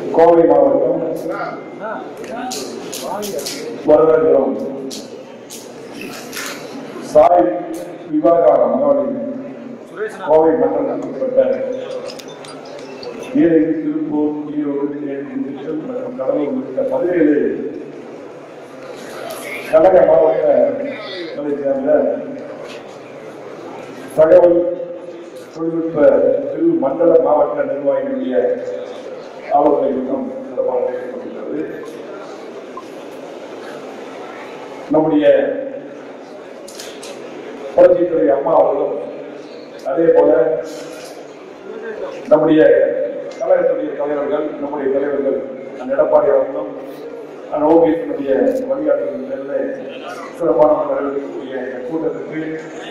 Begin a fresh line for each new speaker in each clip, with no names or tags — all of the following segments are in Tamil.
கோவை மாவட்டம் வரவேற்கிறோம் சாய் விவாகார மகாவலி கோவை மண்டலத்திற்குட்பட்ட நீலகிரி திருப்பூர் ஈரோடு தேனி திண்டுக்கல் மற்றும் கடலூர் உள்ளிட்ட பதினேழு கழக மாவட்டங்களை சேர்ந்த தகவல் தொழில்நுட்ப திரு மண்டல மாவட்ட நிர்வாகிகளுடைய ஆலோசனை கூட்டம் சிறப்பாக நடைபெற்றுள்ளது நம்முடைய புரட்சித்துறை அம்மா அவர்களும் அதே போல நம்முடைய கழகத்துடைய தலைவர்கள் நம்முடைய தலைவர்கள் அந்த எடப்பாடி அவர்களும் அந்த ஓபிஎஸ்னுடைய வழிகாட்டுதல் பேரில் சிறப்பான முறையில் இருக்கக்கூடிய இந்த கூட்டத்திற்கு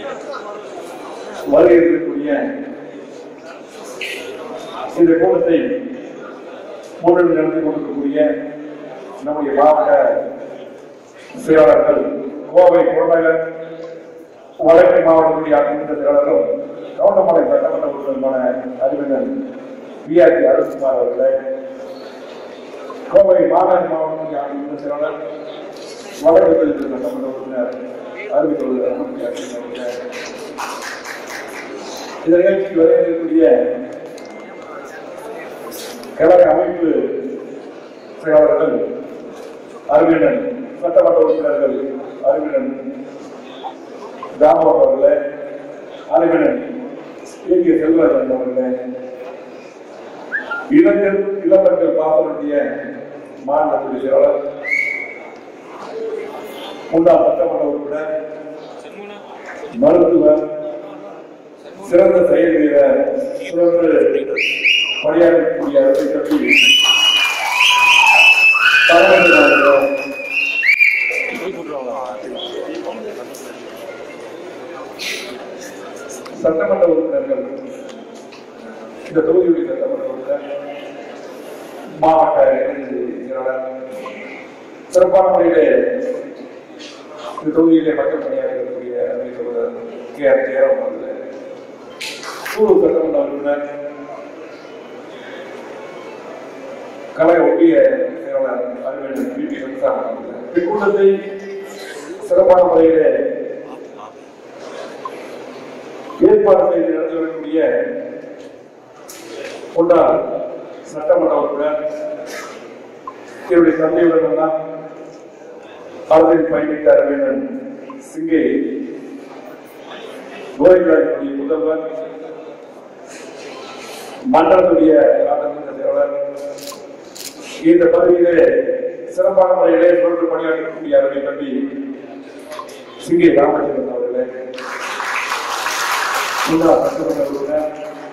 வருகை இருக்கக்கூடிய இந்த கூட்டத்தை முன்னணி நடத்தி கொண்டிருக்கக்கூடிய நம்முடைய மாவட்ட செயலாளர்கள் கோவை புறநகர் வடக்கு மாவட்டத்துடைய அதிமுக செயலாளரும் கவுண்டமலை சட்டமன்ற உறுப்பினருமான அறிவினர் விஆர்டி அருண்குமார் அவர்களே கோவை மாநகர மாவட்டத்துடைய அதிமுக செயலாளர் வடக்கு தொகுதி சட்டமன்ற உறுப்பினர் அறிவித்துள்ளார் இந்த நிகழ்ச்சிக்கு வர இருக்கக்கூடிய கழக அமைப்பு செயலாளர்கள் அறிவினன் சட்டமன்ற உறுப்பினர்கள் அறிவினன் தாமோதர் அவர்களே அறிவினன் ஏ கே செல்வராஜன் அவர்களே இளைஞர் இளவர்கள் பாசனுடைய மாநில செயலாளர் முன்னாள் சட்டமன்ற உறுப்பினர் மருத்துவர் சிறந்த செயல் வீரர் சிறந்த பணியாற்றக்கூடிய அரசை கட்சி தலைவர் அவர்கள் சட்டமன்ற உறுப்பினர்கள் இந்த தொகுதியுடைய சட்டமன்ற உறுப்பினர் மாவட்ட இளைஞர் செயலாளர் சிறப்பான முறையிலே இந்த தொகுதியிலே மக்கள் பணியாற்றக்கூடிய அருமை சகோதரர் கே ஆர் ஜெயராம் அவர்கள் சூலூர் சட்டமன்ற உறுப்பினர் கழக ஒன்றிய செயலாளர் அறிவியல் பி பி வெங்கசாமி அவர்கள் இக்கூட்டத்தை சிறப்பான முறையிலே ஏற்பாடு செய்து நடத்தி வரக்கூடிய முன்னாள் சட்டமன்ற உறுப்பினர் என்னுடைய தந்தையுடன் தான் அரசியல் பயணித்த அறிவியல் சிங்கை கோவிந்தராஜனுடைய முதல்வர் மண்டலத்துடைய ஆட்டத்தின் செயலாளர் இந்த பகுதியிலே சிறப்பான முறையிலே தொடர்பு பணியாற்றக்கூடிய அருமை தம்பி சிங்கை ராமச்சந்திரன் அவர்களே முன்னாள் சட்டமன்ற உறுப்பினர்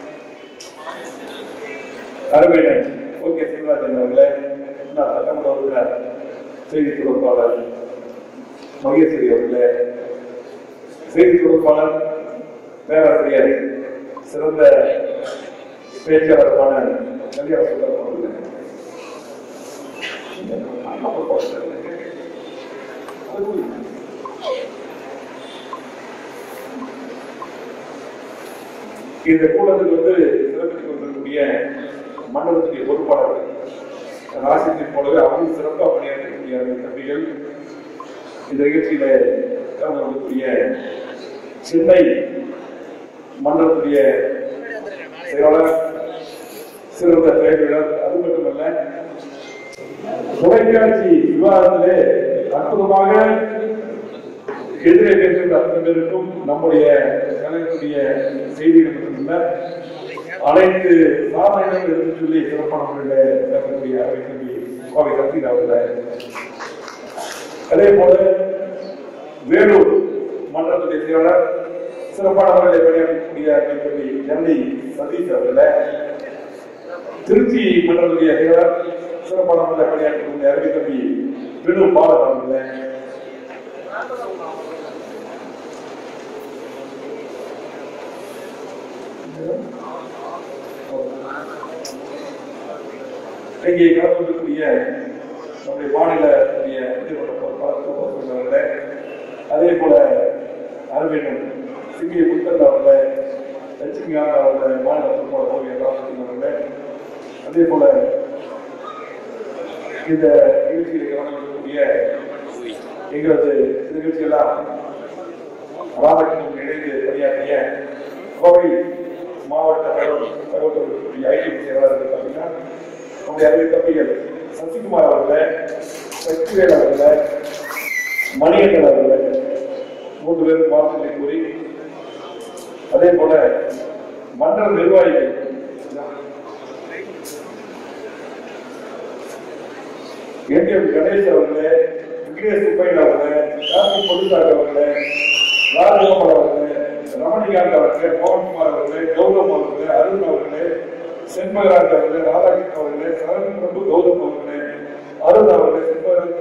அருமையன் ஓகே சிவராஜன் அவர்களே முன்னாள் சட்டமன்ற உறுப்பினர் செய்தி தொடர்பாளர் மகேஸ்வரி அவர்களே செய்தி தொடர்பாளர் பேராசிரியர் சிறந்த பேச்சாளருமான கல்யாண சுந்தரம் அவர்களே இந்த கூட்டத்துக்கு வந்து சிறப்பித்துக் கொண்டிருக்கக்கூடிய மண்டலத்துடைய பொறுப்பாளர்கள் ராசியத்தை போலவே அவங்க சிறப்பாக பணியாற்றக்கூடிய அந்த தம்பிகள் இந்த நிகழ்ச்சியில கலந்து கொள்ளக்கூடிய சென்னை மண்டலத்துடைய செயலாளர் சிறந்த செயலாளர் அது மட்டுமல்ல தொலைக்காட்சி விவாதத்திலே அற்புதமாக எதிரே பேசுகின்ற அத்தனை பேருக்கும் நம்முடைய கலைஞருடைய செய்திகள் இருக்கின்றன அனைத்து சாதனைகளும் எடுத்து சொல்லி சிறப்பான முறையில் பேசக்கூடிய அவை தம்பி கோவை சக்தி அவர்கள் அதே போல வேலூர் மன்றத்துடைய செயலாளர் சிறப்பான முறையில் பணியாற்றக்கூடிய அவை தம்பி சென்னை சதீஷ் அவர்கள் திருச்சி மன்றத்துடைய செயலாளர் சிறப்பான முறையில் பணியாற்றக்கூடிய அருமை தம்பி வினு பாலன் அவர்கள் இங்கே கலந்து கொள்ளக்கூடிய நம்முடைய மாநில பொறுப்பாளர்களே அதே போல அரவிந்தன் சிங்கிய புத்தர் அவர்களே லட்சுமிகாந்த் அவர்களே மாநில பொறுப்பாளர் ஓவிய ராமகிருஷ்ணன் அவர்களே அதே போல இந்த நிகழ்ச்சியில் கலந்துக்கூடிய எங்களது நிகழ்ச்சியெல்லாம் ராமகிருஷ்ணன் இணைந்து பணியாற்றிய கோவை மாவட்ட தகவல் ஐடி செயலாளர்கள் பார்த்தீங்கன்னா நம்முடைய அறிவு தம்பிகள் சசிகுமார் அவர்களை சக்திவேல் அவர்களை மணிகண்டன் அவர்களை மூன்று பேரும் வாழ்த்துக்களை கூறி அதே போல மன்ற நிர்வாகிகள் ஏடிஎம் கணேஷ் அவர்களே விக்னேஷ் சுப்பையன் அவர்களே கார்த்தி பொதுசார் அவர்களே ராஜகோபால் அவர்களே ரமணிகாந்த் அவர்களே மோகன்குமார் அவர்களே கௌதம் அவர்களே அருண் அவர்களே செண்பகராஜ் அவர்களே ராதாகிருஷ்ணன் அவர்களே சரண் பிரபு கௌதம் அவர்களே அருண் அவர்களே செண்பகராஜ்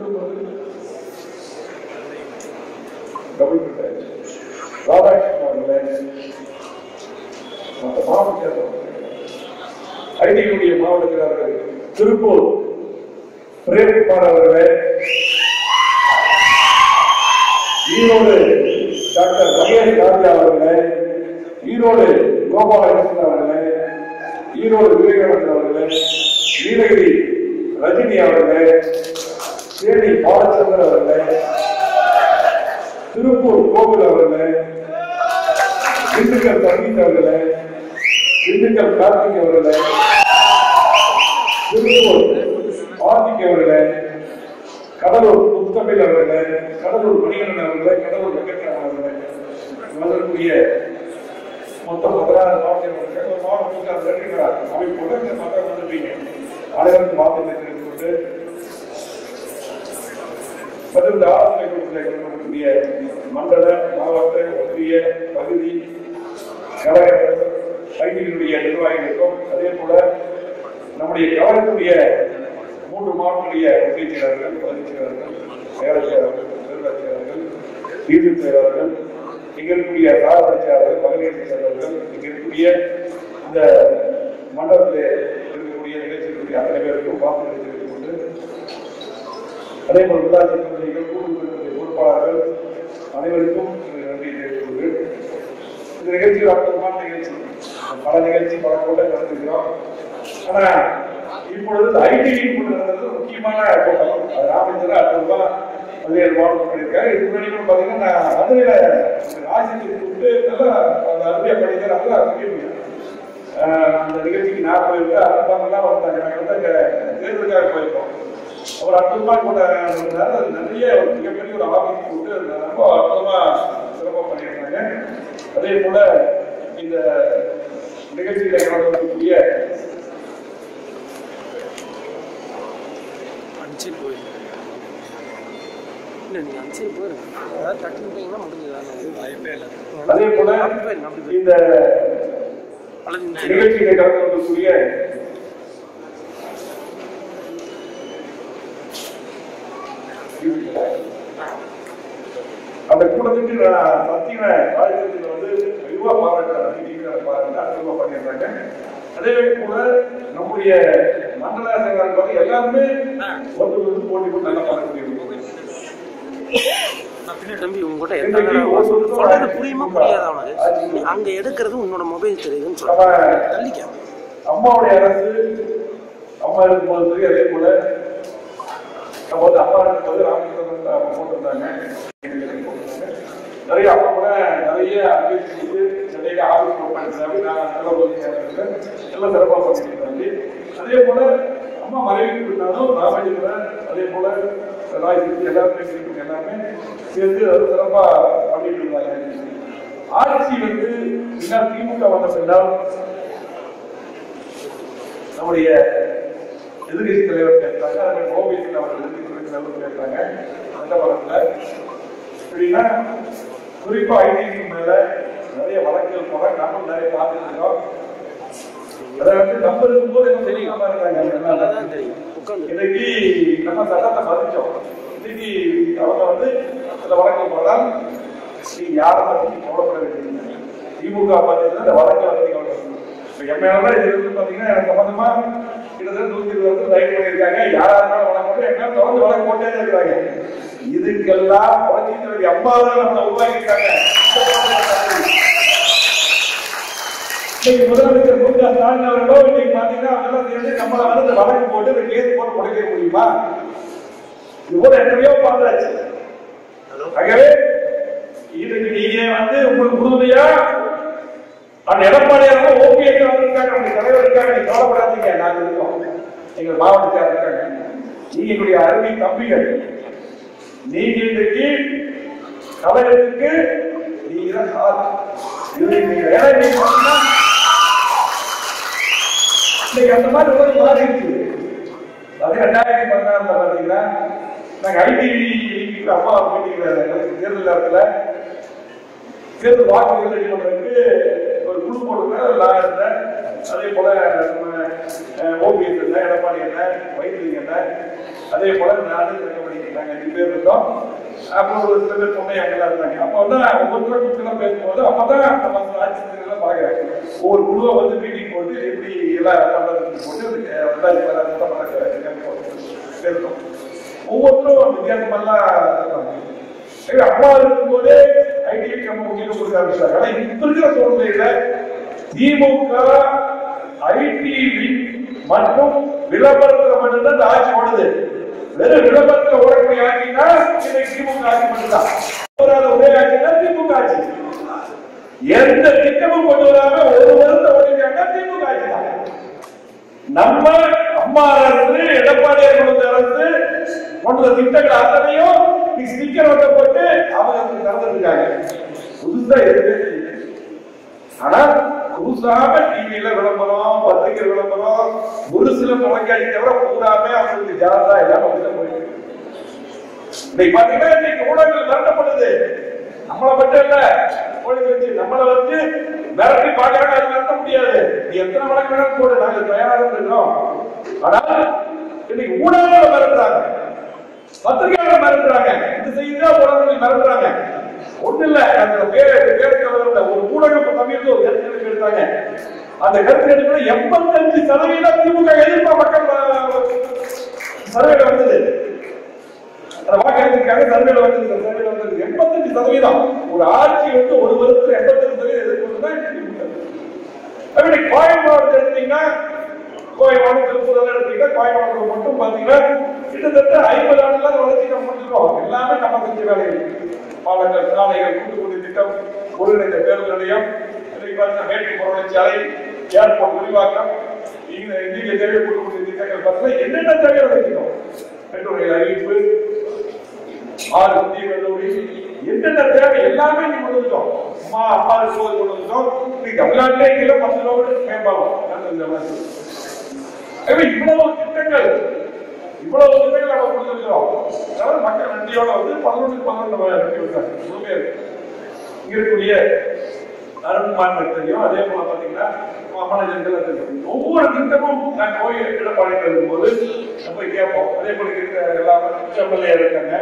டபுள் ராதாகிருஷ்ணன் அவர்களே மற்ற மாவட்ட ஐடியுடைய மாவட்ட செயலாளர்கள் திருப்பூர் பிரேம்குமார் அவர்களே ஈரோடு டாக்டர் மகேஷ் ராஜா அவர்களே ஈரோடு கோபாலகிருஷ்ணன் அவர்களே ஈரோடு விவேகானந்தன் அவர்களே நீலகிரி ரஜினி அவர்களே தேனி பாலச்சந்திரன் அவர்களே திருப்பூர் கோகுல் அவர்களே திண்டுக்கல் சங்கீத் அவர்களே திண்டுக்கல் கார்த்திக் அவர்களே திருப்பூர் ஆர்த்திக் அவர்களே கடலூர் முத்தமிழ் அவர்களே கடலூர் மணிகண்டன் அவர்களே கடலூர் வெங்கட்ராமன் அவர்களே வந்திருக்கூடிய மொத்தம் பதினாறு மாவட்டங்கள் ஒரு மாவட்டத்துக்கு இருக்கிறார் அமைப்போடு இந்த மக்கள் வந்திருப்பீங்க அனைவருக்கும் மாவட்டத்தை தெரிந்து கொண்டு பதினெட்டு ஆலோசனை கூட்டத்தில் கொண்டிருக்கக்கூடிய மண்டல மாவட்ட ஒன்றிய பகுதி கழக ஐடியினுடைய நிர்வாகிகளுக்கும் அதே போல நம்முடைய கவனத்துடைய மூன்று மாவட்டங்களுடைய ஒன்றிய செயலாளர்கள் பகுதி செயலாளர்கள் நகர செயலாளர்கள் நிர்வாக செயலாளர்கள் நீதி செயலாளர்கள் இங்க இருக்கக்கூடிய சாரதி செயலாளர்கள் மகளிர் செயலாளர்கள் இங்க இருக்கக்கூடிய இந்த மண்டலத்தில் இருக்கக்கூடிய நிகழ்ச்சிகளுடைய அத்தனை பேருக்கும் வாக்கு தெரிவித்துக் கொண்டு அதே போல் உள்ளாட்சி பிரதிநிதிகள் கூடுதல் பொறுப்பாளர்கள் அனைவருக்கும் எனது நன்றியை தெரிவித்துக் கொண்டு இந்த நிகழ்ச்சி ஒரு அற்புதமான நிகழ்ச்சி பல நிகழ்ச்சி பல கூட்டம் நடத்திருக்கிறோம் ஆனா இப்பொழுது ஐடி நடந்தது முக்கியமான கூட்டம் அது ராமச்சந்திரன் அற்புதமா பல்வேறு மாவட்டம் பண்ணியிருக்காரு இதுக்கு முன்னாடி கூட பாத்தீங்கன்னா நான் மதுரையில ஆசிரியர் கூப்பிட்டு நல்லா அந்த அருமையா படிக்கிற நல்லா சொல்லியிருக்கேன் ஆஹ் அந்த நிகழ்ச்சிக்கு நான் போயிருக்கேன் அரசாங்கம்லாம் வந்தாங்க நாங்கள் வந்து அங்கே தேர்தலுக்காக போயிருக்கோம் அவர் அற்புதமா கூட அது நிறைய ஒரு மிகப்பெரிய ஒரு ஆபத்து போட்டு அது ரொம்ப அற்புதமா சிறப்பாக பண்ணியிருந்தாங்க அதே போல இந்த நிகழ்ச்சிகளை கலந்துக்கூடிய
அஞ்சு போயிரு இல்லை நீங்கள் அஞ்சு போயிரு அதாவது டக்குனு போயிங்கன்னா முடிஞ்சது வாய்ப்பே இல்லை
அதே போல
அப்படி போயிருங்க அப்படி போயிருங்க
இந்த
அல்லது இந்த
நிகழ்ச்சிகளை கலந்து கொள்ளக்கூடிய அந்த கூட்டத்துக்கு நான் சத்தியன ராஜ்யத்தில் வந்து வெகுவா பாராட்டுறேன் நீதிகளை பாருங்க அற்புதமா பண்ணிடுறாங்க அதே போல நம்முடைய மண்டல செயலாளர் வந்து எல்லாருமே ஒருத்தர் வந்து போட்டி போட்டு நல்லா பார்க்க
தம்பி உங்ககிட்ட
இன்னைக்கு
எத்தனை
ஒரு
சொல்றது
சொல்றது
சொல்றது புரியுமா புரியாதா உனக்கு நீ அங்க எடுக்கிறது உன்னோட மொபைல் தெரியுதுன்னு சொல்ற
நம்ம
தள்ளிக்க
அம்மாவுடைய அரசு அம்மா இருக்கும்போது சரி அதே போல நம்ம வந்து அப்பா இருக்கும்போது ராமகிருஷ்ணன் போட்டிருந்தாங்க நிறைய அப்பா கூட நிறைய அறிவிச்சு சென்னைக்கு ஆஃபீஸ் பண்ணிருந்தாங்க நான் நல்ல உதவி செய்யறேன் எல்லாம் சிறப்பாக பண்ணிருந்தாங்க அதே போல அம்மா மறைவுக்கு விட்டாலும் ராமச்சந்திரன் அதே போல ராஜ்யத்து எல்லாருமே இருக்கவங்க எல்லாருமே சேர்ந்து அது சிறப்பா பண்ணிட்டு இருந்தாங்க ஆட்சி வந்து என்ன திமுக வந்த பின்னால் நம்முடைய எதிர்கட்சி தலைவர் பேசுறாங்க அதே ஓபிஎஸ் அவர் எதிர்கட்சி தலைவர் பேசுறாங்க அந்த படத்துல எப்படின்னா குறிப்பா ஐடி மேல நிறைய வழக்குகள் போற நாமும் நிறைய பார்த்துருக்கோம் அதை வந்து நம்ம இருக்கும்போது என்ன தெரியாம இருக்காங்க
அதான் தெரியும் உட்காந்து
இன்னைக்கு நம்ம சட்டத்தை மதிச்சோம் இன்னைக்கு அவங்க வந்து அந்த வழக்கு போனால் நீ யாரை பத்தி கவலைப்பட வேண்டியது திமுக பார்த்தீங்கன்னா இந்த வழக்கை வந்து நீங்க கவலைப்படணும். இப்ப என் மேல இது வந்து பாத்தீங்கன்னா எனக்கு சம்பந்தமா கிட்டத்தட்ட நூத்தி இருபது வருஷம் ரைட் பண்ணியிருக்காங்க யாரா இருந்தாலும் வழக்கு போட்டு என் மேல தொடர்ந்து வழக்கு போட்டே தான் இருக்காங்க இதுக்கெல்லாம் புரட்சி அம்மா தான் நம்மளை உருவாக்கியிருக்காங்க இன்னைக்கு முதலமைச்சர் மு க ஸ்டாலின் அவர்களோ இன்னைக்கு பாத்தீங்கன்னா அவங்கெல்லாம் சேர்ந்து நம்மளை வந்து இந்த வழக்கு போட்டு இந்த கேஸ் போட்டு உடைக்க முடியுமா இது கூட எத்தனையோ பார்த்தாச்சு ஆகவே இதுக்கு நீங்க வந்து உங்களுக்கு உறுதுணையா அந்த எடப்பாடியார் ஓபிஎஸ் வந்திருக்காங்க உங்க தலைவர் இருக்காங்க நீங்க கவலைப்படாதீங்க நாங்க இருக்கோம் எங்க மாவட்டத்தில் இருக்காங்க நீங்க எங்களுடைய அருமை தம்பிகள் நீங்க இன்றைக்கு கழகத்துக்கு நீங்க தான் கால். இது நீங்க ஏன்னா நீங்க பாத்தீங்கன்னா, இன்னைக்கு அந்த மாதிரி ஒரு மாறி இருக்குது அது ரெண்டாயிரத்தி பதினாறுல பாத்தீங்கன்னா நாங்க ஐடி அப்பா மீட்டிங்ல தேர்தல் நேரத்துல தேர்தல் வாக்குகள் ரெடி பண்றதுக்கு ஒரு குழு போட்டுருந்தேன் நான் இருந்தேன் அதே போல நம்ம ஓபிஎஸ் இருந்தேன் எடப்பாடி இருந்தேன் வைத்திலிங்க இருந்தேன் அதே போல நானும் தங்கமணி நாங்க அஞ்சு பேர் இருந்தோம் அப்புறம் ஒரு சில பேர் பொண்ணை அங்கெல்லாம் இருந்தாங்க அப்போ வந்து ஒவ்வொருத்தரும் கூப்பிட்டுலாம் பேசும்போது அப்பதான் நம்ம ஆட்சி எல்லாம் பாக்குறேன் ஒவ்வொரு குழுவை வந்து மீட்டிங் போட்டு எப்படி எல்லாம் பண்றதுன்னு போட்டு அதுக்கு ரெண்டாயிரத்தி பதினாறு சட்டமன்ற பேசணும் ஒவ்வொருத்தரும் வித்தியாசமெல்லாம் இருக்காங்க சரி, அப்பா இருக்கும்போதே ஐடி நம்ம முக்கியம் கொடுக்க ஆரம்பிச்சாங்க ஆனா இப்ப இருக்கிற சூழ்நிலையில திமுக ஐடி மற்றும் விளம்பரத்துல மட்டும்தான் இந்த ஆட்சி ஓடுது வெறும் விளம்பரத்துல ஓடக்கூடிய ஆட்சினா இன்னைக்கு திமுக ஆட்சி மட்டும்தான் போராத ஒரே ஆட்சினா திமுக ஆட்சி எந்த திட்டமும் கொண்டு வராம ஒரு வருஷம் ஓடிட்டாங்க திமுக ஆட்சி தான் நம்ம அம்மா அரசு எடப்பாடியார் கொடுத்த அரசு கொண்ட திட்டங்கள் அத்தனையும் நீ ஸ்டிக்கர் ஒட்டப்பட்டு அவங்க திறந்துருக்காங்க புதுசா எதுவுமே செய்யல. ஆனா புதுசாக டிவியில விளம்பரம் பத்திரிகை விளம்பரம் ஒரு சில தொலைக்காட்சி தவிர பூராமே அவங்களுக்கு ஜாதா எல்லாம் அப்படிதான் போயிட்டு இருக்கு. இன்னைக்கு பாத்தீங்கன்னா இன்னைக்கு ஊடகங்கள் மிரட்டப்படுது நம்மளை மட்டும் இல்ல போலீஸ் வச்சு நம்மளை வந்து மிரட்டி பாக்குறாங்க அது மிரட்ட முடியாது நீ எத்தனை வழக்கு வேணாலும் போடு நாங்க தயாராக இருக்கிறோம் ஆனால் இன்னைக்கு ஊடகங்களை மிரட்டுறாங்க பத்திரிகையாளர் மிரட்டுறாங்க இந்த செய்தி தான் ஊடகங்கள் மிரட்டுறாங்க ஒண்ணு இல்ல அந்த பேர் பேருக்கு வரல ஒரு ஊடகம் சமீபத்தில் ஒரு கருத்து எடுத்தாங்க அந்த கருத்து எடுப்பு எண்பத்தஞ்சு சதவீதம் திமுக எதிர்ப்பா மக்கள் சர்வேல வந்தது அந்த வாக்களித்திருக்காங்க சர்வேல வந்து சர்வேல வந்து எண்பத்தஞ்சு சதவீதம் ஒரு ஆட்சி வந்து ஒரு வருஷத்துல எண்பத்தஞ்சு சதவீதம் எதிர்ப்பு அப்படி கோயம் மாவட்டத்தை எடுத்தீங்கன்னா கோயம் மாவட்டம் திருப்பூர் எல்லாம் எடுத்தீங்கன்னா கோயம் மாவட்டம் மட்டும் பாத்தீங்கன்னா கிட்டத்தட்ட ஐம்பது ஆண்டுலாம் வளர்ச்சி நம்ம முடிச்சிருக்கோம் எல்லாமே நம்ம செஞ்ச வேலைகள் பாலங்கள் சாலைகள் கூட்டுக்குடி திட்டம் ஒருங்கிணைந்த பேருந்து நிலையம் இன்னைக்கு பார்த்தீங்கன்னா மேற்கு புறவழிச்சாலை ஏர்போர்ட் விரிவாக்கம் இந்த இந்திய தேவை கூட்டுக்குடி திட்டங்கள் பார்த்தீங்கன்னா என்னென்ன தேவையோ வச்சிருக்கோம் மெட்ரோ ரயில் அறிவிப்பு ஆறு புதிய கல்லூரி என்னென்ன தேவை எல்லாமே நீ கொண்டு வந்துட்டோம் அம்மா அப்பா சோறு கொண்டு வந்துட்டோம் நீ தமிழ்நாட்டிலே கிலோ பத்து கிலோமீட்டர் மேம்பாலம் நான் இந்த மாதிரி. எனவே இவ்வளவு திட்டங்கள் இவ்வளவு திட்டங்கள் நம்ம கொடுத்துருக்கிறோம் அதாவது மக்கள் நன்றியோட வந்து பதினொன்று பதினொன்று நம்ம இறக்கி விட்டாங்க முழுமையா இருக்கு. இங்க இருக்கக்கூடிய அருண்மான் தெரியும் அதே போல பாத்தீங்கன்னா அம்மனஜர்கள் தெரியும் ஒவ்வொரு திட்டமும் நான் போய் இடப்பாளையத்தில் இருக்கும்போது நம்ம போய் கேட்போம் அதே போல இருக்கிற எல்லா எம்எல்ஏ இருக்காங்க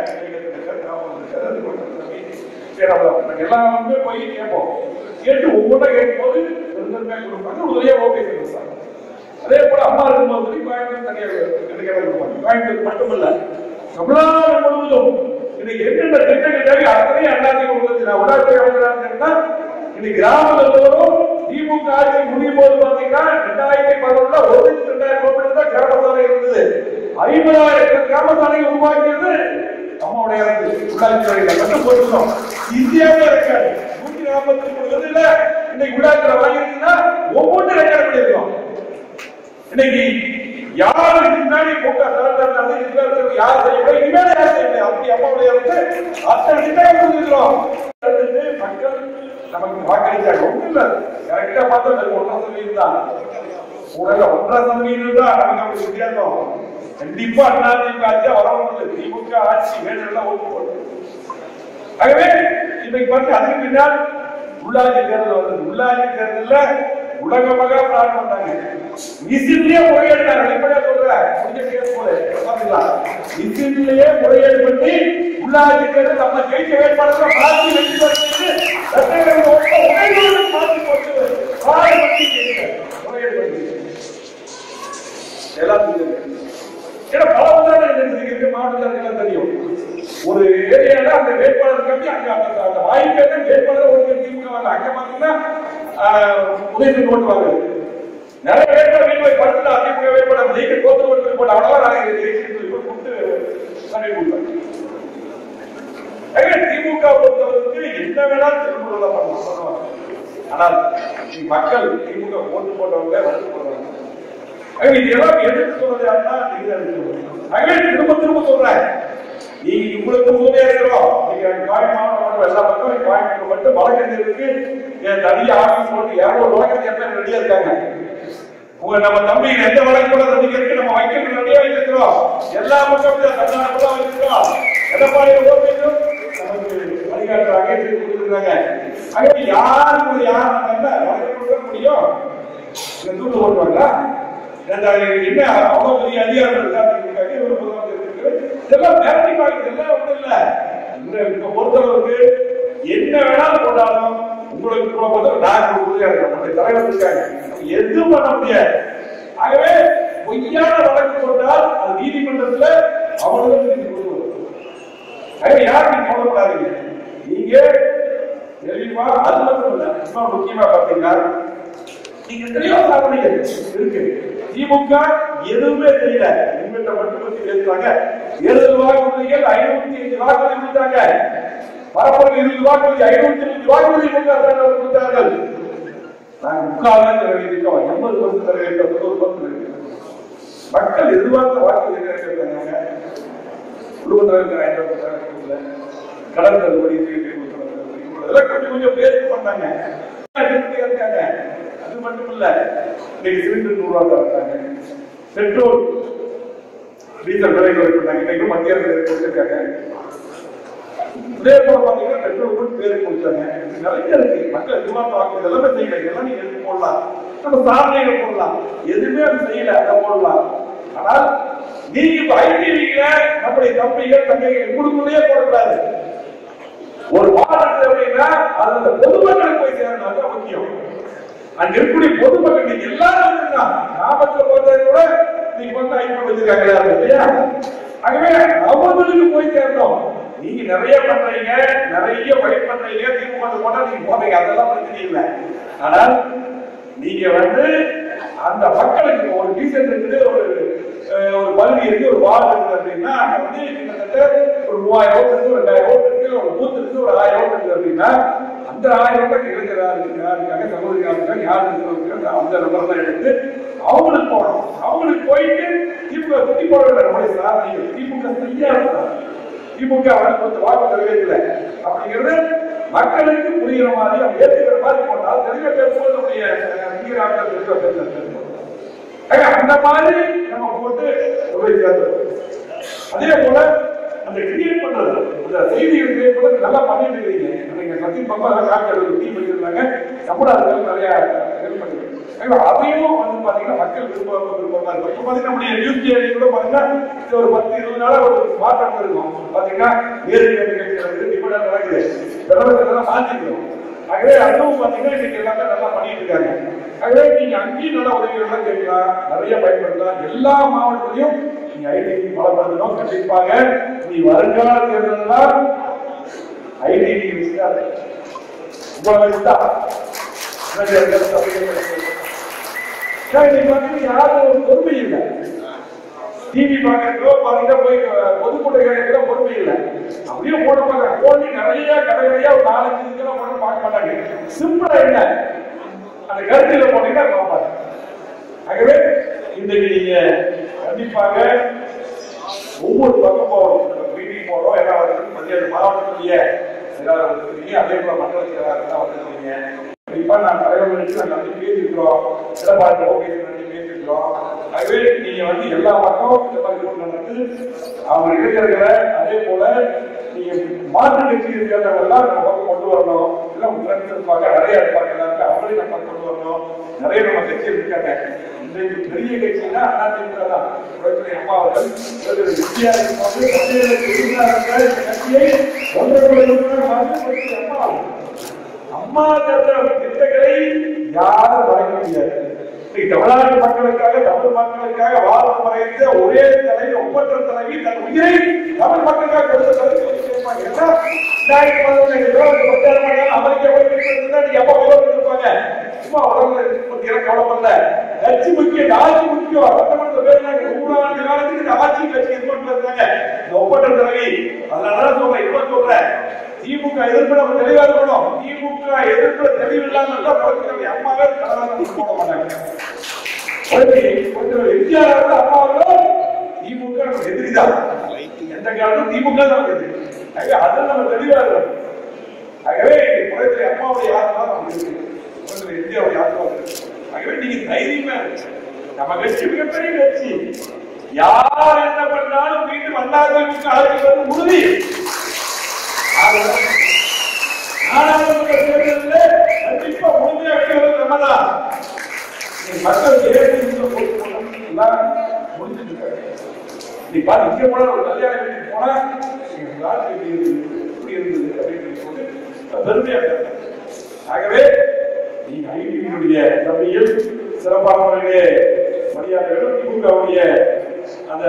எல்லாமே போய் கேட்போம் கேட்டு ஒவ்வொன்றா கேட்கும்போது பெருந்தன்மையா கொடுப்பாங்க உதவியா ஓகே கொடுப்பாங்க அதே போல அம்மா இருக்கும்போது கோயம்புத்தூர் தனியாக எடுத்துக்கிற கொடுப்பாங்க கோயம்புத்தூர் மட்டுமல்ல தமிழ்நாடு முழுவதும் இன்னைக்கு என்னென்ன திட்டங்கள் தேவை அத்தனையும் அண்ணாதி கொடுத்து நான் உடாட்சி அமைச்சராக இன்னைக்கு கிராமங்களோடும் திமுக ஆட்சி முடியும் போது பாத்தீங்கன்னா ரெண்டாயிரத்தி பதினொன்றுல ஒரு லட்சம் ரெண்டாயிரம் கிலோமீட்டர் தான் கிராம சாலை இருந்தது ஐம்பதாயிரம் கிராம சாலை உருவாக்கியது அம்மாவுடைய அரசு உள்ளாட்சி துறையில மட்டும் போட்டுக்கிறோம் இந்தியாவே இருக்காது நூத்தி நாற்பத்தி மூணு விருதுல இன்னைக்கு உள்ளாட்சி வாங்கியிருந்தீங்கன்னா ஒவ்வொன்றும் ரெக்கார்ட் பண்ணியிருக்கோம் இன்னைக்கு யாரு இதுக்கு முன்னாடி போட்டா சரண்டர் இதுக்கு மேல யார் செய்யல இனிமேல் யார் செய்யல அப்படி அம்மாவுடைய அரசு அத்தனை திட்டங்கள் கொடுத்துருக்கிறோம் அடுத்தது மக்கள் நமக்கு வாக்களிச்சாங்க ஒண்ணும் இல்ல கரெக்டா பார்த்தா அது ஒன்றரை சதவீதம் தான் உடல ஒன்றரை சதவீதம் தான் நமக்கு அப்படி வித்தியாசம் கண்டிப்பா அதிமுக ஆட்சியா வரவங்க திமுக ஆட்சி வேணும் ஓட்டு போட்டு ஆகவே இன்னைக்கு பார்த்து அதுக்கு பின்னால் உள்ளாட்சி தேர்தல் வந்தது உள்ளாட்சி தேர்தல்ல உலகமாக பிளான் பண்ணாங்க மிஷின்லயே முறையேற்றாங்க வெளிப்படையா சொல்றேன் முடிஞ்ச கேஸ் போல பாத்தீங்களா மிஷின்லயே முறையீடு பண்ணி உள்ளாட்சி தேர்தல் நம்ம ஜெயிக்க வேட்பாளர்கள் மாற்றி வெற்றி பெற்று இரட்டையர்கள் ஓட்ட உடைகளுடன் மாற்றி போட்டு காலை பற்றி ஜெயித்தார். முறையீடு பண்ணி எல்லாத்துக்கும் தெரியும். ஏன்னா பல உதாரணங்கள் இருக்கு மாவட்டத்தில் தெரியும் ஒரு ஏரியால அந்த வேட்பாளர் கம்மி அங்க அந்த அந்த வாய்ப்பே தான் வேட்பாளர் ஒரு திமுக வரல அங்க பாத்தீங்கன்னா உதயத்துக்கு ஓட்டு வாங்க நிறைய வேட்பாளர் வீட்டு போய் படுத்துட்டு அதிமுக வேட்பாளர் ஜெயிக்க தோத்து ஓட்டு போட்டு அவ்வளவு நாளைக்கு ஜெயிச்சு சொல்லி போட்டு கொடுத்து சண்டை கொடுப்பாங்க எனவே திமுக பொறுத்தவரைக்கு என்ன வேணாலும் திரும்ப பண்ணலாம் ஆனால் நீ மக்கள் திமுக ஓட்டு போட்டவங்க வந்து போடுறாங்க ஆகவே இதெல்லாம் எதிர்த்து சொல்றது யாருன்னா நீங்க தான் எதிர்த்து சொல்றீங்க. ஆகவே திரும்ப திரும்ப சொல்றேன் நீங்க இவ்வளவு உதவியா இருக்கிறோம் நீங்க காய் மாவட்டம் மட்டும் எல்லா பக்கம் கோயம்புத்தூர் மட்டும் வழக்கறிஞருக்கு என் தனியா ஆபீஸ் போட்டு இரநூறு வழக்கறிஞர் பேர் ரெடியா இருக்காங்க உங்க நம்ம தம்பி எந்த வழக்கு கூட இருக்கு நம்ம வைக்கிறது ரெடியா வச்சிருக்கிறோம் எல்லா மக்களும் தமிழ்நாடு தான் வச்சிருக்கிறோம் எடப்பாடி ஓட்டு நமக்கு வழிகாட்டுறாங்க செய்து கொடுக்குறாங்க ஆகவே யாருக்கு யார் வழக்கு கொடுக்க முடியும் இந்த தூண்டு போட்டுவாங்களா இந்த என்ன அவ்வளவு பெரிய அதிகாரம் இருக்கா திமுகவுக்கு, இவரு முதலமைச்சர் இருக்காரு. இதெல்லாம் மிரட்டி பார்க்குது, இதெல்லாம் ஒண்ணும் இல்ல. இந்த இப்ப பொறுத்தளவுக்கு என்ன வேணாலும் போட்டாலும் உங்களுக்கு இப்ப பொறுத்தவரை நான் ஒரு உறுதியா இருக்கேன். நம்முடைய தலைவர் இருக்காங்க. நம்ம எதுவும் பண்ண முடியாது ஆகவே பொய்யான வழக்கு போட்டால் அது நீதிமன்றத்துல அவர்களுக்கு நீதி கொடுக்கணும். ஆகவே யாரும் நீங்க கவலைப்படாதீங்க நீங்க தெளிவா அது மட்டும் இல்ல இன்னும் முக்கியமா பாத்தீங்கன்னா நீங்க தெளிவா சாதனைகள் இருக்கு திமுக எதுவுமே தெரியல எங்கிட்ட மட்டும் பத்தி பேசுறாங்க தேர்தல் வாக்குறுதிகள் ஐநூத்தி அஞ்சு வாக்குறுதி கொடுத்தாங்க பரப்புரை இருபது வாக்குறுதி ஐநூத்தி அஞ்சு வாக்குறுதி கொடுத்தார்கள் கொடுத்தார்கள் நாங்க முக்கால் தான் நிறைவேற்றிட்டோம் எண்பது பர்சன்ட் நிறைவேற்றோம் தொண்ணூறு பர்சன்ட் மக்கள் எதிர்பார்த்த வாக்குறுதி நிறைவேற்றாங்க குடும்பத்தில் இருக்கிற கடன் தள்ளுபடி இதெல்லாம் கொஞ்சம் கொஞ்சம் பேர் பண்ணாங்க இருந்துட்டே இருக்காங்க அது மட்டும் இல்ல இன்னைக்கு சிலிண்டர் நூறு ரூபா தராங்க பெட்ரோல் டீசல் விலை குறைப்பாங்க இன்னைக்கு மத்திய அரசு கொடுத்திருக்காங்க இதே போல பாத்தீங்கன்னா பெட்ரோல் கூட பேருக்கு கொடுத்தாங்க நிறைய இருக்கு மக்கள் எதிர்பார்த்த வாக்கு எல்லாமே செய்யல இதெல்லாம் நீங்க எடுத்து போடலாம் நம்ம சாதனைகள் போடலாம் எதுவுமே அது செய்யல அதை போடலாம் ஆனால் நீங்க இப்ப ஐடிவில நம்முடைய தம்பிகள் தங்கைகள் குடும்பத்திலேயே போடக்கூடாது ஒரு வார்டு அப்படின்னா அது அந்த பொதுமக்களுக்கு போய் சேரணும் அதுதான் முக்கியம் அங்க இருக்கக்கூடிய பொதுமக்கள் நீங்க எல்லாரும் வச்சிருக்காங்க கிராமத்துல போறது கூட நீங்க வந்து ஐநூறு வச்சிருக்காங்க எல்லாரும் இல்லையா ஆகவே அவங்களுக்கு போய் சேரணும் நீங்க நிறைய பண்றீங்க நிறைய வழி பண்றீங்க திமுக போட்டா நீங்க போறீங்க அதெல்லாம் பிரச்சனை இல்லை ஆனால் நீங்க வந்து அந்த மக்களுக்கு ஒரு டீசல் இருக்குது ஒரு அஹ், ஒரு பகுதி இருக்கு ஒரு வார்டு இருக்கு அப்படின்னா அங்க வந்து கிட்டத்தட்ட ஒரு மூவாயிரம் ஓட்டு இருக்கு ஒரு ரெண்டாயிரம் ஓட்டு இருக்கு ஒரு பூத்து இருக்கு ஒரு ஆயிரம் ஓட்டு இருக்கு அப்படின்னா அந்த ஆயிரம் ஓட்டு இளைஞரா இருக்கு யார் இருக்காங்க சகோதரியா இருக்காங்க யார் இருக்காங்க அந்த நம்பர் தான் எடுத்து அவங்களுக்கு போகணும் அவங்களுக்கு போயிட்டு திமுக சுத்தி போட வேண்டாம் நம்முடைய சாதனை திமுக செய்யாத திமுக வந்து கொஞ்சம் வாக்கு நிறைவேற்றல அப்படிங்கிறது மக்களுக்கு புரிகிற மாதிரி அவங்க ஏற்றுக்கிற மாதிரி போனால் தெளிவா பேசும்போது நம்முடைய நீராக தெளிவா பேசுறது ஆக, அந்த மாதிரி நம்ம போட்டு போய் சேர்ந்தோம் அதே போல அந்த கிரியேட் பண்றது அந்த செய்திகள் கிரியேட் பண்றது நல்லா பண்ணிட்டு இருக்கீங்க நீங்க சத்தியம் பம்பா காக்கிறது டீம் வச்சிருந்தாங்க தமிழர்கள் நிறைய ஹெல்ப் பண்ணுங்க ஆக, அதையும் வந்து பாத்தீங்கன்னா மக்கள் விரும்ப விருப்பமா இருக்கும் இப்ப பாத்தீங்கன்னா நம்முடைய நியூஸ் சேனல் கூட பாத்தீங்கன்னா இது ஒரு பத்து இருபது நாளா ஒரு மாற்றம் இருக்கும் பாத்தீங்கன்னா வேறு நிகழ்ச்சி நடக்குது டிபெண்ட் நடக்குது இதெல்லாம் மாத்திக்கணும் ஆகவே அதுவும் பாத்தீங்கன்னா இன்னைக்கு எல்லாமே நல்லா பண்ணிட்டு இருக்காங்க ஆகவே நீங்க அங்கேயும் நல்ல உதவிகள் எல்லாம் கேட்கலாம் நிறைய பயன்படுத்தலாம் எல்லா மாவட்டத்திலையும் நீங்க ஐடி பலப்படுத்தணும் கண்டிப்பாக நீ வருங்கால தேர்தலாம் ஐடி விசாரி உங்களை விட்டா இன்னைக்கு வந்து யாரும் ஒரு பொறுமை இல்லை டிவி பாக்கிறதோ பாத்தீங்கன்னா போய் பொதுக்கூட்ட கிடைக்கிற பொறுமை இல்லை அப்படியே போட மாட்டாங்க போட்டு நிறைய கடை கடையா ஒரு நாலஞ்சு இதுக்கெல்லாம் போட்டு பார்க்க மாட்டாங்க சிம்பிளா என்ன அந்த கருத்துல போனீங்கன்னா பார்ப்பாங்க ஆகவே இன்றைக்கு நீங்க கண்டிப்பாக ஒவ்வொரு பக்கமும் மீட்டிங் போறோம் எல்லாம் வந்து மத்திய மாவட்டத்துடைய செயலாளர் வந்திருக்கீங்க அதே போல மண்டல செயலாளர் தான் வந்திருக்கீங்க கண்டிப்பா நான் தலைவர்களுக்கு நாங்கள் வந்து பேசியிருக்கிறோம் எடப்பாடி ஓகேஸ் பண்ணி பேசியிருக்கிறோம் ஆகவே நீங்க வந்து எல்லா பக்கம் இந்த மாதிரி கூட்டம் நடந்து அவங்க இளைஞர்களை அதே போல நீங்க மாற்று கட்சியை சேர்ந்தவங்கெல்லாம் நம்ம பக்கம் கொண்டு வரணும் இல்லை உங்க ஃப்ரெண்ட்ஸ் இருப்பாங்க நிறைய இருப்பாங்க எல்லாருமே அவங்களையும் நம்ம கொண்டு வரணும் நிறைய நம்ம கட்சி இருக்காங்க இன்றைக்கு பெரிய கட்சினா அதிமுக தான் புரட்சி அம்மா அவர்கள் இவர்கள் வித்தியா இருக்கும்போது பட்டியலுக்கு எதிராக இருக்கிற இந்த கட்சியை ஒன்றுக்குள்ள மாற்றி புரட்சி அம்மா அவர்கள். அம்மா தந்த திட்டங்களை யாரும் வழங்க முடியாது இன்னைக்கு தமிழ்நாட்டு மக்களுக்காக தமிழ் மக்களுக்காக வாழ்வு மறைந்த ஒரே தலைவி ஒப்பற்ற தலைவி தன் உயிரை தமிழ் மக்களுக்காக கொடுத்த தலைவி வந்து கேட்பாங்க ஏன்னா ரெண்டாயிரத்தி பதினொன்று இருபது பத்தாயிரம் அமெரிக்கா போய் பேசுறது நீங்க எப்ப விரோதம் இருப்பாங்க பாருங்க சும்மா உடம்புல பத்தி எல்லாம் கவலைப்படல கட்சி முக்கியம் இந்த ஆட்சி முக்கியம் சட்டமன்ற பேர் நாங்க நூறாண்டு காலத்துக்கு இந்த ஆட்சி கட்சி இது பண்ணிட்டு இருந்தாங்க இந்த ஒப்பந்த தலைவி அதனாலதான் சொல்றேன் இப்ப சொல்றேன் திமுக எதிர்ப்பு நம்ம தெளிவா இருக்கணும் திமுக எதிர்ப்பு தெளிவு இல்லாம இருந்தா புரட்சி அம்மாவே கலராக போட மாட்டாங்க எம்ஜிஆர் அம்மா அவர்கள் திமுக நமக்கு எதிரிதான் எந்த காலத்தும் திமுக தான் எதிரி ஆகவே அதில் நம்ம தெளிவா இருக்கணும் ஆகவே புரட்சி அம்மாவுடைய ஆத்மா நமக்கு இருக்கு புரட்சி இந்தியாவுடைய ஆத்மா இருக்கு ஆகவே நீங்க தைரியமா இருக்கு நம்ம கட்சி மிகப்பெரிய கட்சி யார் என்ன பண்ணாலும் மீண்டும் அதிமுக ஆட்சி வந்து உறுதி ஆகவே நாடாளுமன்ற தேர்தலில் கண்டிப்பா உறுதியாக இருக்கிறது நம்மதான் மக்கள் ஏற்கனவே முடிஞ்சிட்டு இருக்காங்க நீ பாரு இங்க போனா ஒரு கல்யாண வீட்டுக்கு போனா எங்க வாழ்க்கை இப்படி இருந்தது இப்படி இருந்தது அப்படின்னு சொல்லி பெருமையா இருக்காங்க. ஆகவே நீங்க ஐடிவியினுடைய தம்பியில் சிறப்பான முறையிலே மரியாதை வேண்டும் திமுகவுடைய அந்த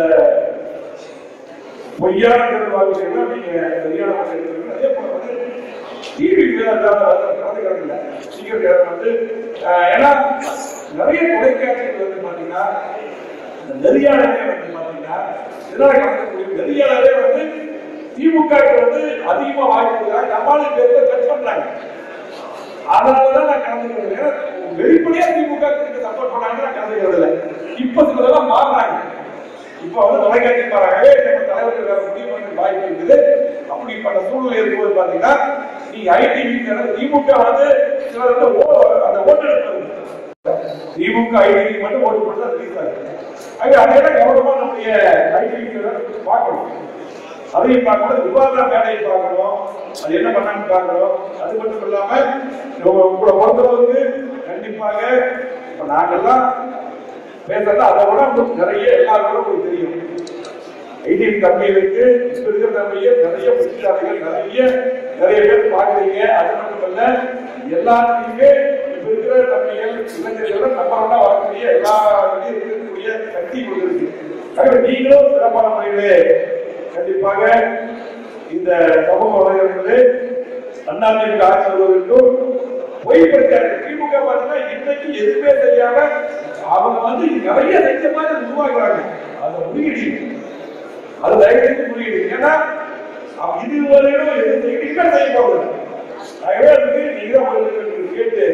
பொய்யான தேர்தல் வாக்குகளை நீங்க சரியான முறையில் எடுத்துக்கணும். அதே போல வந்து டிவி கலந்துக்கிறாங்க சீக்கிரம் வந்து அஹ், ஏன்னா நிறைய தொலைக்காட்சிகள் வந்து பாத்தீங்கன்னா இந்த நெறியாளரே வந்து பாத்தீங்கன்னா இதனால கலந்துக்கூடிய நெறியாளரே வந்து திமுக வந்து அதிகமா வாய்ப்பு நம்மளும் பேர்ல கட் பண்றாங்க அதனாலதான் நான் கலந்துக்கிறது ஏன்னா வெளிப்படையா திமுக சப்போர்ட் பண்ணாங்க நான் கலந்துக்கிறது இல்லை இப்ப சிலதெல்லாம் மாறுறாங்க இப்ப வந்து தொலைக்காட்சி பாருங்க நம்ம தலைவர்கள் வேற முடிவு பண்ண வாய்ப்பு இருக்குது அப்படிப்பட்ட சூழ்நிலை இருக்கும்போது பாத்தீங்கன்னா நீங்க ஐடி திமுக வந்து சிலர் வந்து ஓ- அந்த ஓட்டெடுப்பு திமுக ஐடி மட்டும் ஓட்டு போட்டு தான் ரிலீஸ் ஆகுது அது அதையெல்லாம் கவனமா நம்முடைய ஐடி பார்க்கணும் அதையும் பார்க்கணும் விவாத மேடையை பார்க்கணும் அது என்ன பண்ணான்னு பார்க்கணும் அது மட்டும் இல்லாம உங்க- உங்களை பொறுத்தளவுக்கு கண்டிப்பாக இப்ப நாங்கெல்லாம் பேசுறது அதை விட உங்களுக்கு நிறைய எல்லாரும் உங்களுக்கு தெரியும் ஐடி தம்பிகளுக்கு இப்ப இருக்கிற தம்பியை நிறைய புத்திசாலிகள் நிறைய நிறைய பேர் பாக்குறீங்க அது மட்டும் இல்ல எல்லாத்தையுமே இப்ப இருக்கிற தம்பிகள் இளைஞர்கள் நம்மளோட வரக்கூடிய எல்லா இதுலயும் இருக்கக்கூடிய சக்தி கொடுத்துருக்கு ஆகவே நீங்களும் சிறப்பான முறையிலே கண்டிப்பாக இந்த சமூக வலைதளங்களில் அதிமுக ஆட்சி வருவதற்கும் பொய் பிரச்சாரம் திமுக பார்த்தீங்கன்னா இன்னைக்கு எதுவுமே தெரியாம அவங்க வந்து நிறைய செஞ்ச மாதிரி உருவாக்குறாங்க அதை முறியடிக்கணும் அது தயவுசெய்து புரியுது ஏன்னா அவ- இதுவரையிலும் எது செய்திருக்கா செய்ய போகுது ஆகவே அதுக்கு நீங்க தான் உங்களுக்கு கேட்டு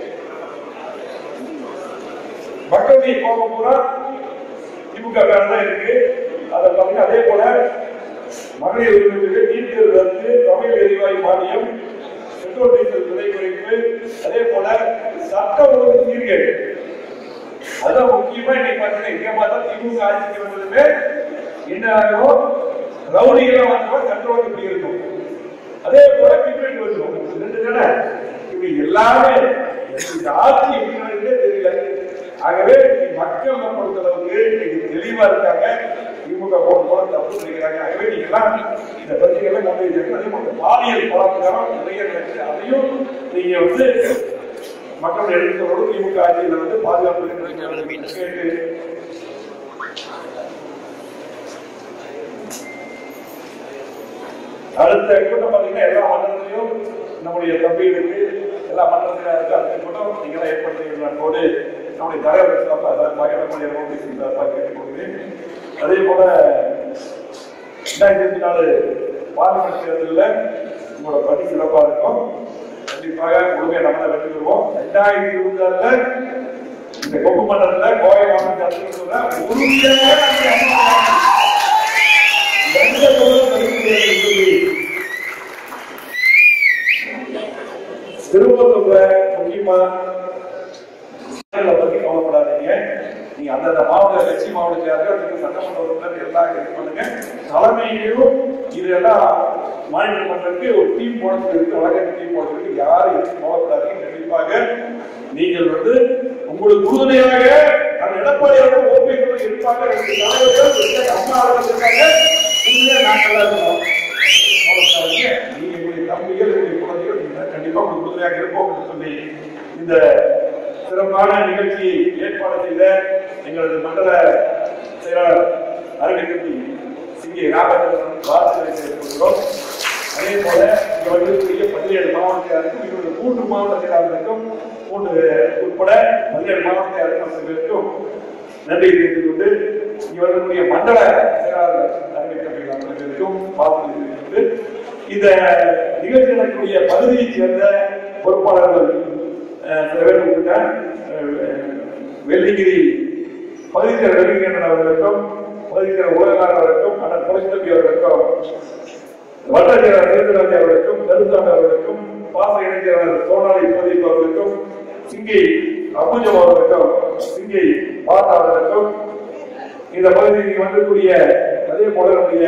மக்களுடைய கோபம் பூரா திமுக மேல தான் இருக்கு அதை பார்த்தீங்கன்னா அதே போல மகளிர் உரிமைகளுக்கு நீட் தேர்வு ரத்து தமிழ் எரிவாயு மானியம் பெட்ரோல் டீசல் விலை குறைப்பு அதே போல சட்ட ஒழுங்கு சீர்கேடு அதான் முக்கியமா இன்னைக்கு பாத்தீங்கன்னா இங்க பார்த்தா திமுக ஆட்சிக்கு வந்ததுமே என்ன ஆகும் ரவுடிகள் வந்தவங்க கண்ட்ரோல் இப்படி இருக்கும் அதே போல பிக்மெண்ட் வந்துடும் ரெண்டு தானே இப்படி எல்லாமே இந்த ஆட்சி எப்படி நடக்குதே தெரியல ஆகவே இன்னைக்கு மக்கள் நம்ம பொறுத்த அளவுக்கு இன்னைக்கு தெளிவா இருக்காங்க திமுக போட்டு போல தப்பு செய்கிறாங்க ஆகவே நீங்க எல்லாம் இந்த பிரச்சனைகளை கண்டுபிடிச்சாங்க அதே போல பாலியல் பலாத்காரம் நிறைய இருக்கு அதையும் நீங்க வந்து மக்கள் எடுக்கிறோடு திமுக ஆட்சியில் வந்து பாதுகாப்பு கேட்டு அடுத்த கூட்டம் பாத்தீங்கன்னா எல்லா மன்றத்திலையும் நம்முடைய தம்பிகளுக்கு எல்லா மன்றத்திலும் இருக்கு அடுத்த கூட்டம் நீங்களாம் ஏற்படுத்தினோடு நம்முடைய தலைவர் சிறப்பாக அதாவது மகிழக்கூடிய நோட்டீஸ் சிறப்பாக கேட்டுக்கொள்கிறேன் அதே போல ரெண்டாயிரத்தி இருபத்தி நாலு பார்லிமெண்ட் தேர்தலில் உங்களோட பணி சிறப்பாக இருக்கும் கண்டிப்பாக முழுமையாக நம்ம தான் வெற்றி பெறுவோம் ரெண்டாயிரத்தி இருபத்தி ஆறுல இந்த கொங்கு மண்டலத்துல கோவை மாவட்டத்தில் உறுதியாக நம்முடைய அம்மா எந்த பொருளும் தடுக்க முடியாது திருப்பத்தூர்ல முக்கியமா இதை பத்தி கவலைப்படாதீங்க நீங்க அந்தந்த மாவட்ட கட்சி மாவட்ட செயலாளர்கள் சட்டமன்ற உறுப்பினர் எல்லாம் இது பண்ணுங்க தலைமையிலும் இதெல்லாம் மாநில மன்றத்துக்கு ஒரு டீம் போடுறதுக்கு வழக்கறிஞர் டீம் போடுறதுக்கு யாரும் எதுவும் கவலைப்படாதீங்க கண்டிப்பாக நீங்கள் வந்து உங்களுக்கு உறுதுணையாக அந்த எடப்பாடி அவர்கள் ஓபிஎஸ் இருப்பாங்க ரெண்டு தலைவர்கள் ரெண்டு அம்மா அவர்கள் இருக்காங்க உண்மையா நாங்கள் இருக்கோம் கவலைப்படாதீங்க. நீங்க உங்களுடைய தம்பிகள் உங்களுடைய குழந்தைகள் நீங்க கண்டிப்பா உங்களுக்கு உறுதுணையாக இருப்போம் என்று சொல்லி இந்த சிறப்பான நிகழ்ச்சியை ஏற்பாடு செய்த எங்களது மண்டல செயலாளர் அருகத்தி சிங்கி ராமச்சந்திரன் வாழ்த்துக்களை தெரிவித்துள்ளோம் அதே போல இங்க வந்திருக்கக்கூடிய பதினேழு மாவட்ட செயலாளருக்கும் இன்னொரு மூன்று மாவட்ட செயலாளருக்கும் மூன்று உட்பட பதினேழு மாவட்ட அரசாங்கத்திற்கும் நன்றி தெரிவித்துக் கொண்டு இவர்களுடைய மண்டல செயலாளர் அறிவிக்கப்பட்ட அத்தனை பேருக்கும் வாழ்த்து தெரிவித்துக் கொண்டு இந்த நிகழ்ச்சி நடக்கக்கூடிய பகுதியைச் சேர்ந்த பொறுப்பாளர்கள் அஹ், சில பேர் உட்பட்ட அஹ், வெள்ளிங்கிரி பகுதிச்சர் வெள்ளிங்கிரன் அவர்களுக்கும் பகுதிச்சர் உலகார் அவர்களுக்கும் அண்ணன் புரட்சி அவர்களுக்கும் வட்டாட்சியர் சேதுராஜ் அவர்களுக்கும் கருத்தாண்ட அவர்களுக்கும் பாச இணைஞர் சோனாலி பிரதீப் அவர்களுக்கும் சிங்கை அபுஜம் அவர்களுக்கும் சிங்கை பாட்டா அவர்களுக்கும் இந்த பகுதிக்கு வந்திருக்கூடிய அதே போல நம்முடைய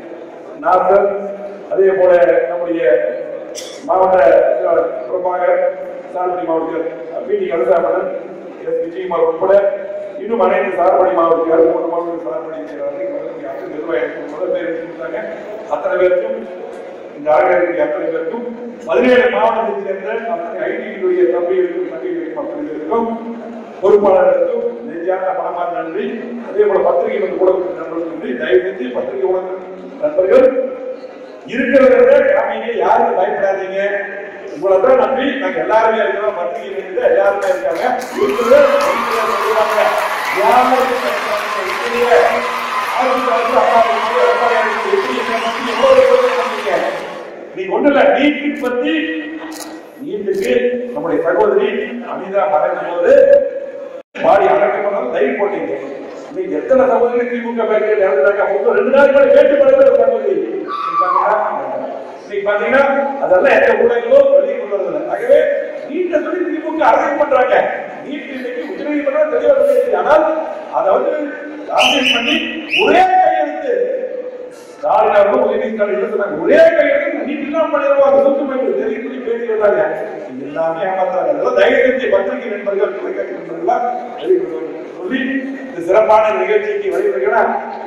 நாசர் அதே போல நம்முடைய மாவட்ட செயலாளர் பிரபாகர் சார்படி மாவட்டத்தில் பிடி கருசாமணன் எஸ் விஜயகுமார் உட்பட இன்னும் அனைத்து சார்படி மாவட்டத்தில் மூன்று மாவட்ட சார்படி செயலாளர்கள் வரக்கூடிய அத்தனை நிர்வாகிகளுக்கும் முதல் பேர் கொடுத்தாங்க அத்தனை பேருக்கும் இந்த அரங்கத்திற்கு அத்தனை பேருக்கும் பதினேழு மாவட்டத்தைச் சேர்ந்த அத்தனை ஐடிகளுடைய தம்பிகளுக்கும் தம்பிகளுக்கும் அத்தனை பேருக்கும் பொறுப்பாளர்களுக்கும் நெஞ்சான மனமான நன்றி அதே போல பத்திரிகை வந்து கூட நண்பர்களுக்கு நன்றி தயவு செஞ்சு பத்திரிகை உலக நண்பர்கள் இருக்கிறத காமிங்க யாரும் பயப்படாதீங்க உங்களை தான் நம்பி நாங்க எல்லாருமே இருக்கிறோம் பத்திரிகை நிலையத்துல எல்லாருமே இருக்காங்க இருக்கிறத இருக்கிறத சொல்லுவாங்க யாரும் இருக்கிறீங்க ஆயிரத்தி தொள்ளாயிரத்தி அறுபத்தி ஒன்பது, ரெண்டாயிரத்தி எட்டு, என்னை பத்தி எவ்வளவு பேர் சொன்னீங்க? நீங்க ஒண்ணு இல்ல நீட்டு பத்தி நீட்டுக்கு நம்முடைய சகோதரி அனிதா மறைக்கும் போது பாடி அடக்கப்பட்டது லைவ் போட்டீங்க இன்னைக்கு எத்தனை சகோதரி திமுக பேருக்கு இறந்துட்டாங்க மொத்தம் ரெண்டு நாள் கூட கேட்டு படுகிற சகோதரி இன்னைக்கு பாத்தீங்கன்னா- இன்னைக்கு பாத்தீங்கன்னா அதெல்லாம் எந்த ஊடகங்களும் வெளியே கொண்டு வரதில்லை ஆகவே நீட்டை சொல்லி திமுக அரசியல் பண்றாங்க நீட் இன்னைக்கு உச்சநீதிமன்றம் தெளிவாக சொல்லிடுச்சு ஆனால் அதை வந்து அரசியல் பண்ணி ஒரே கையெழுத்து ஸ்டாலினாரும் உதயநிதி ஸ்டாலின் என்ன சொன்னாங்க ஒரே கையெழுத்து நீட் இல்லாம பண்ணிடுவாங்க சுத்தமைப்பு தெரியும் சொல்லி பேசி வந்தாங்க இது எல்லாமே ஏமாத்தாங்க அதெல்லாம் தயவு செஞ்சு பத்திரிகை நண்பர்கள் தொலைக்காட்சி நண்பர்கள்லாம் வெளியிட்டு சொல்லி இந்த சிறப்பான நிகழ்ச்சிக்கு வருகிறீங்கன்னா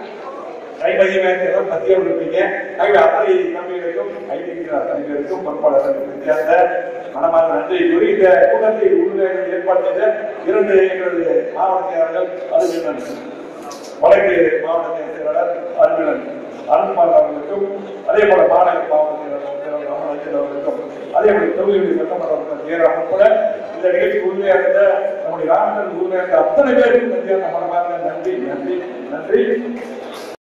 கைமதியம் பத்தியம் இருப்பீங்க ஆகவே அத்தனை நம்பிக்கைக்கும் ஐடிக்கு அத்தனை பேருக்கும் பொறுப்பாளர்களுக்கு வித்தியாச மனமான நன்றி கூறி இந்த கூட்டத்தை உள்ள ஏற்பாடு செய்த இரண்டு எங்களது மாவட்ட செயலாளர்கள் அலுவலர் வடக்கு மாவட்ட செயலாளர் அலுவலர் அருண்குமார் அவர்களுக்கும் அதே போல மாநகர மாவட்ட செயலாளர் ராமராஜன் அவர்களுக்கும் அதே போல தொகுதி சட்டமன்ற உறுப்பினர் ஜெயராம் உட்பட இந்த நிகழ்ச்சி உறுதியாக இருந்த நம்முடைய ராமச்சந்திரன் உறுதியாக இருந்த அத்தனை பேருக்கும் நன்றியான மனமார்ந்த நன்றி நன்றி நன்றி